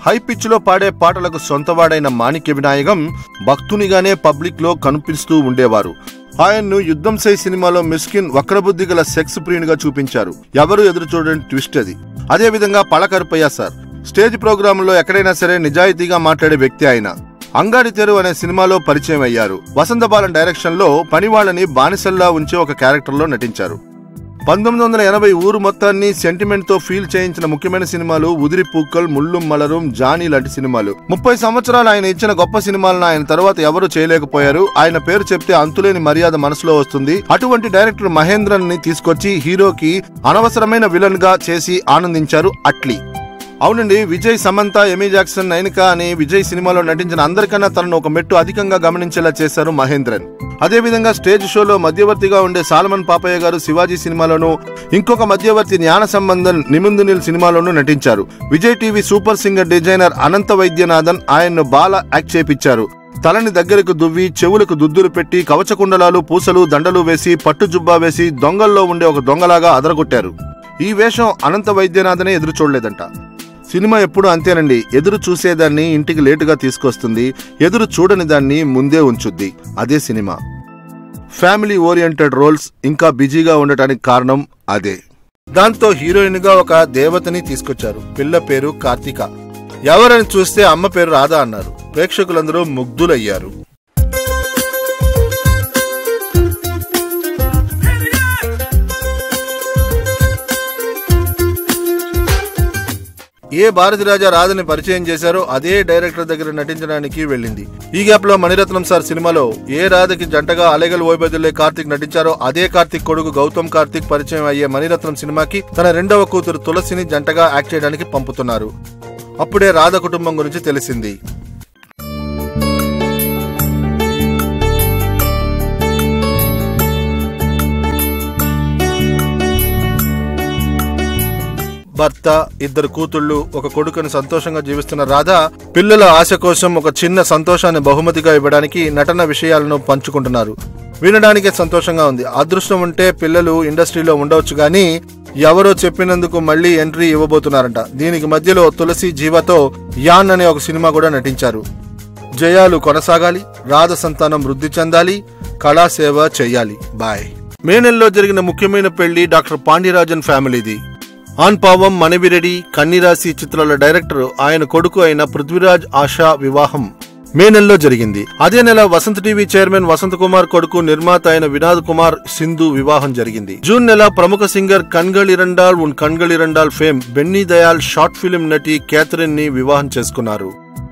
High pitch లో పాడే పాటలకు సొంతవాడైన మాణిక్య వినాయకం భక్తునిగానే పబ్లిక్ లో కనిపిస్తూ ఉండేవారు ఆయన్ను యుద్ధం సై సినిమాలో మిస్కిన్ వక్రబుద్ధి గల సెక్స్ ప్రియునిగా చూపించారు ఎవరు ఎదురు చూడని ట్విస్ట్ అది అదే విధంగా పళకరుపయ్య సార్ స్టేజ్ ప్రోగ్రాంలో ఎక్కడైనా సరే నిజాయితీగా మాట్లాడే వ్యక్తి ఆయన అంగాడి తెరు అనే సినిమాలో పరిచయం అయ్యారు వసంతబాలన్ డైరెక్షన్ లో పనివాళ్ళని బానిసల్లా ఉంచే ఒక క్యారెక్టర్ లో నటించారు పంతొమ్మిది వందల ఎనభై ఊరు మొత్తాన్ని సెంటిమెంట్ తో ఫీల్ చేయించిన ముఖ్యమైన సినిమాలు ఉదిరి పూక్కల్ ముళ్ళు మలరం జానీ లాంటి సినిమాలు ముప్పై సంవత్సరాలు ఆయన ఇచ్చిన గొప్ప సినిమాలను ఆయన తర్వాత ఎవరు చేయలేకపోయారు ఆయన పేరు చెప్తే అంతులేని మర్యాద మనసులో వస్తుంది అటువంటి డైరెక్టర్ మహేంద్రన్ ని తీసుకొచ్చి హీరోకి అనవసరమైన విలన్ గా చేసి ఆనందించారు అట్లీ అవునండి విజయ్ సమంత ఎమీ జాక్సన్ నైనిక అని విజయ్ సినిమాలో నటించిన అందరికన్నా తనను ఒక మెట్టు అధికంగా గమనించేలా చేశారు మహేంద్రన్ అదే విధంగా స్టేజ్ షోలో మధ్యవర్తిగా ఉండే సాలమన్ పాపయ్య గారు శివాజీ సినిమాలోను ఇంకొక మధ్యవర్తి జ్ఞాన సంబంధం నిముందునిల్ సినిమాలోనూ నటించారు Vijay TV super singer designer Anantha Vaidyanathan ఆయన్ను బాల యాక్ట్ చేపించారు తలని దగ్గరకు దువ్వి చెవులకు దుద్దులు పెట్టి కవచకుండలాలు పూసలు దండలు వేసి పట్టు జుబ్బా వేసి దొంగల్లో ఉండే ఒక దొంగలాగా అదరగొట్టారు ఈ వేషం అనంత వైద్యనాథనే ఎదురు చూడలేదంట సినిమా ఎప్పుడు అంతేనండి ఎదురు చూసేదాన్ని ఇంటికి లేటుగా తీసుకొస్తుంది ఎదురు చూడని దాన్ని ముందే ఉంచుద్ది అదే సినిమా ఫ్యామిలీ ఓరియంటెడ్ రోల్స్ ఇంకా బిజీగా ఉండటానికి కారణం అదే దాంతో హీరోయిన్ గా ఒక దేవతని తీసుకొచ్చారు పిల్ల పేరు కార్తిక ఎవరని చూస్తే అమ్మ పేరు రాధా అన్నారు ప్రేక్షకులందరూ ముగ్ధులయ్యారు ఏ భారతిరాజా రాధని పరిచయం చేశారో అదే డైరెక్టర్ దగ్గర నటించడానికి వెళ్ళింది ఈ గ్యాప్ లో మణిరత్నం సార్ సినిమాలో ఏ రాధకి జంటగా అలెగల్ ఓబెదుల్లే కార్తిక్ నటించారో అదే కార్తిక్ కొడుకు గౌతమ్ కార్తిక్ పరిచయం అయ్యే మణిరత్నం సినిమాకి తన రెండవ కూతురు తులసిని జంటగా యాక్ట్ చేయడానికి పంపుతున్నారు అప్పుడే రాధ కుటుంబం గురించి తెలిసింది భర్త ఇద్దరు కూతుళ్ళు ఒక కొడుకుని సంతోషంగా జీవిస్తున్న రాధ పిల్లల ఆశ కోసం ఒక చిన్న సంతోషాన్ని బహుమతిగా ఇవ్వడానికి నటన విషయాలను పంచుకుంటున్నారు వినడానికే సంతోషంగా ఉంది అదృష్టం ఉంటే పిల్లలు ఇండస్ట్రీలో ఉండవచ్చు కానీ ఎవరో చెప్పినందుకు మళ్ళీ ఎంట్రీ ఇవ్వబోతున్నారంట దీనికి మధ్యలో తులసి జీవతో యాన్ అనే ఒక సినిమా కూడా నటించారు జయాలు కొనసాగాలి రాధ సంతానం వృద్ధి చెందాలి కళాసేవ చెయ్యాలి బాయ్ మే నెలలో జరిగిన ముఖ్యమైన పెళ్లి డాక్టర్ పాండ్యరాజన్ ఫ్యామిలీది ఆన్ పావం మణివిరెడ్డి కన్నిరాశి చిత్రాల డైరెక్టర్ ఆయన కొడుకు అయిన పృథ్వీరాజ్ ఆశా వివాహం మే నెలలో జరిగింది అదే నెల వసంత్ టీవీ చైర్మన్ వసంత్ కుమార్ కొడుకు నిర్మాత అయిన వినాద్ కుమార్ సింధు వివాహం జరిగింది జూన్ నెల ప్రముఖ singer Kangal Irandal Un Kangal Irandal fame Benny Dayal short film నటి క్యాథరిన్ ని వివాహం చేసుకున్నారు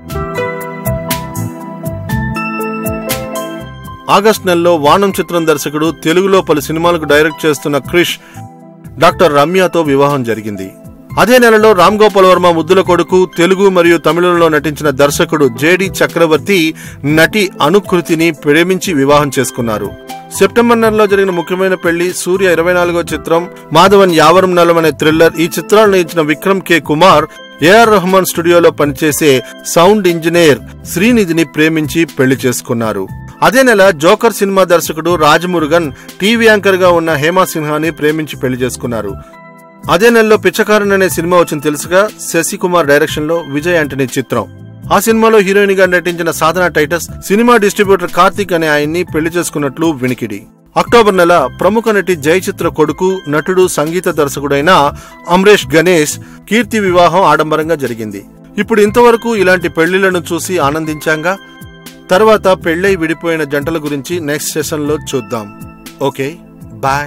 ఆగస్ట్ నెలలో వానం చిత్రం దర్శకుడు తెలుగులో పలు సినిమాలకు డైరెక్ట్ చేస్తున్న క్రిష్ డాక్టర్ రమ్యతో వివాహం జరిగింది అదే నెలలో రామ్ గోపాల్ వర్మ ముద్దుల కొడుకు తెలుగు మరియు తమిళంలో నటించిన దర్శకుడు జేడి చక్రవర్తి నటి అనుకృతిని ప్రేమించి వివాహం చేసుకున్నారు సెప్టెంబర్ నెలలో జరిగిన ముఖ్యమైన పెళ్లి సూర్య ఇరవై నాలుగో చిత్రం మాధవన్ యావరం నలం అనే థ్రిల్లర్ ఈ చిత్రాలను ఇచ్చిన విక్రమ్ కే కుమార్ ఏఆర్ రెహమాన్ స్టూడియోలో పనిచేసే సౌండ్ ఇంజనీర్ శ్రీనిధిని ప్రేమించి పెళ్లి చేసుకున్నారు అదే నెల జోకర్ సినిమా దర్శకుడు రాజమురుగన్ టీవీ యాంకర్ గా ఉన్న హేమా సిన్హాని ప్రేమించి పెళ్లి చేసుకున్నారు అదే నెలలో పిచ్చకారన్ అనే సినిమా వచ్చింది తెలుసుగా శశికుమార్ డైరెక్షన్ లో విజయ్ యాంటనీ చిత్రం ఆ సినిమాలో హీరోయిన్ గా నటించిన సాధన టైటస్ సినిమా డిస్ట్రిబ్యూటర్ కార్తిక్ అనే ఆయన్ని పెళ్లి చేసుకున్నట్లు వినికిడి అక్టోబర్ నెల ప్రముఖ నటి జయచిత్ర కొడుకు నటుడు సంగీత దర్శకుడైన అమరేష్ గణేష్ కీర్తి వివాహం ఆడంబరంగా జరిగింది ఇప్పుడు ఇంతవరకు ఇలాంటి పెళ్లిళ్లను చూసి ఆనందించాంగా తర్వాత పెళ్ళై విడిపోయిన జంటల గురించి నెక్స్ట్ సెషన్ లో చూద్దాం okay bye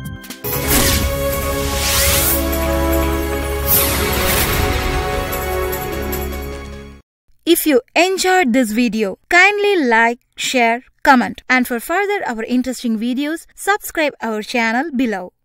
If you enjoyed this video, kindly like, share, comment and for further our interesting videos, subscribe our channel below.